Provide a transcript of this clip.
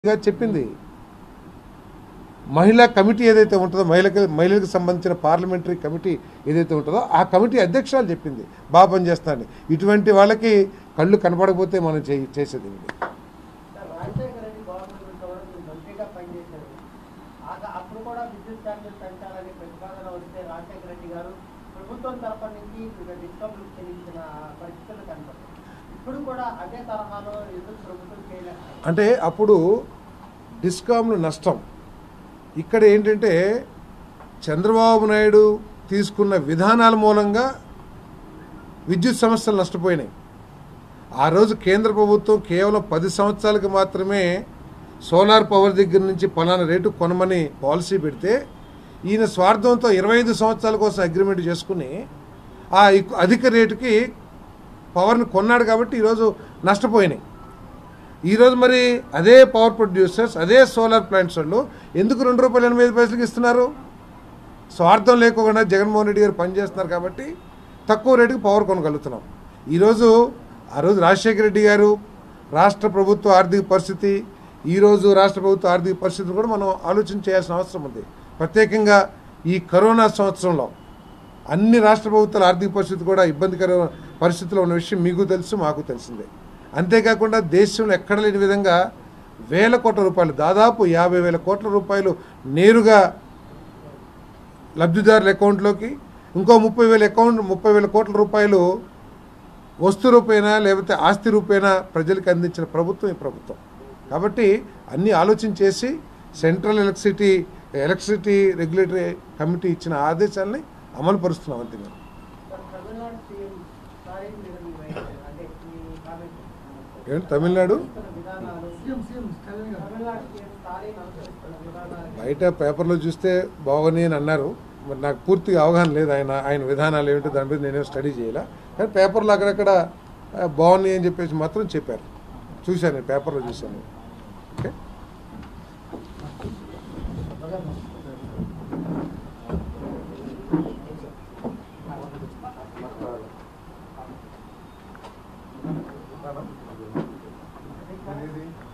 గారు చెప్పింది మహిళా కమిటీ ఏదైతే ఉంటుందో మహిళకి మహిళలకు సంబంధించిన పార్లమెంటరీ కమిటీ ఏదైతే ఉంటుందో ఆ కమిటీ అధ్యక్షురాలు చెప్పింది బాగా పనిచేస్తానని ఇటువంటి వాళ్ళకి కళ్ళు కనపడకపోతే మనం చే చేసేది ఏమిటి? రాజశేఖర రెడ్డి గవర్నమెంట్ కూడా మీరు మంత్రిగా పనిచేశారు ఆగ- అప్పుడు కూడా విద్యుత్ ఛార్జీలు పెంచాలని ప్రతిపాదన వస్తే రాజశేఖర రెడ్డి గారు ప్రభుత్వం తరఫు నుంచి డిస్కౌంట్లు చెల్లించిన పరిస్థితులు కనపడతాయి ఇప్పుడు కూడా అదే తరహాలో ఎందుకు ప్రభుత్వం చేయలేదు అంటే అప్పుడు డిస్కామ్లు నష్టం ఇక్కడ ఏంటంటే చంద్రబాబు నాయుడు తీసుకున్న విధానాల మూలంగా విద్యుత్ సమస్యలు నష్టపోయినాయి ఆ రోజు కేంద్ర ప్రభుత్వం కేవలం పది సంవత్సరాలకు మాత్రమే సోలార్ పవర్ దగ్గర నుంచి పలానా రేటు కొనమని పాలసీ పెడితే ఈయన స్వార్థంతో ఇరవై ఐదు సంవత్సరాల కోసం అగ్రిమెంట్ చేసుకుని ఆ ఎక్కు- అధిక రేటుకి పవర్ని కొన్నాడు కాబట్టి ఈరోజు నష్టపోయినాయి ఈరోజు మరి అదే పవర్ ప్రొడ్యూసర్స్ అదే సోలార్ ప్లాంట్స్ వాళ్ళు ఎందుకు రెండు రూపాయల ఎనభై ఐదు పైసలకి ఇస్తున్నారు స్వార్థం లేకుండా జగన్మోహన్ రెడ్డి గారు పనిచేస్తున్నారు కాబట్టి తక్కువ రేటుకి పవర్ కొనగలుగుతున్నాం ఈరోజు ఆ రోజు రాజశేఖర రెడ్డి గారు రాష్ట్ర ప్రభుత్వ ఆర్థిక పరిస్థితి ఈరోజు రాష్ట్ర ప్రభుత్వ ఆర్థిక పరిస్థితిని కూడా మనం ఆలోచన చేయాల్సిన అవసరం ఉంది ప్రత్యేకంగా ఈ కరోనా సంవత్సరంలో అన్ని రాష్ట్ర ప్రభుత్వాల ఆర్థిక పరిస్థితి కూడా ఇబ్బందికర పరిస్థితిలో ఉన్న విషయం మీకు తెలుసు మాకు తెలిసిందే అంతేకాకుండా దేశంలో ఎక్కడ లేని విధంగా వేల కోట్ల రూపాయలు దాదాపు యాభై వేల కోట్ల రూపాయలు నేరుగా లబ్ధిదారుల అకౌంట్లోకి ఇంకో ముప్పై వేల అకౌంట్ ముప్పై వేల కోట్ల రూపాయలు వస్తు రూపేణా లేకపోతే ఆస్తి రూపేణా ప్రజలకు అందించిన ప్రభుత్వం ఈ ప్రభుత్వం కాబట్టి అన్ని ఆలోచన చేసి central electricity electricity regulatory committee ఇచ్చిన ఆదేశాలని అమలు పరుస్తున్నాం అంతే మేము సార్, తమిళనాడు సీఎం స్టాలిన్ మీద మీ వైఖరి, అంటే మీ కామెంట్ ఏంటి తమిళనాడు అనుసరిస్తున్న విధానాలు తమిళనాడు సీఎం స్టాలిన్ అనుసరిస్తున్న విధానాలు బయట పేపర్లో చూస్తే బాగుని అని అన్నారు మరి నాకు పూర్తిగా అవగాహన లేదు ఆయన ఆయన విధానాలు ఏమిటో దాని మీద నేనేం స్టడీ చేయాల కానీ పేపర్లో అక్కడక్కడ ఆ, బాగున్నాయి అని చెప్పేసి మాత్రం చెప్పారు చూశాను నేను పేపర్లో చూశాను ఓకే అది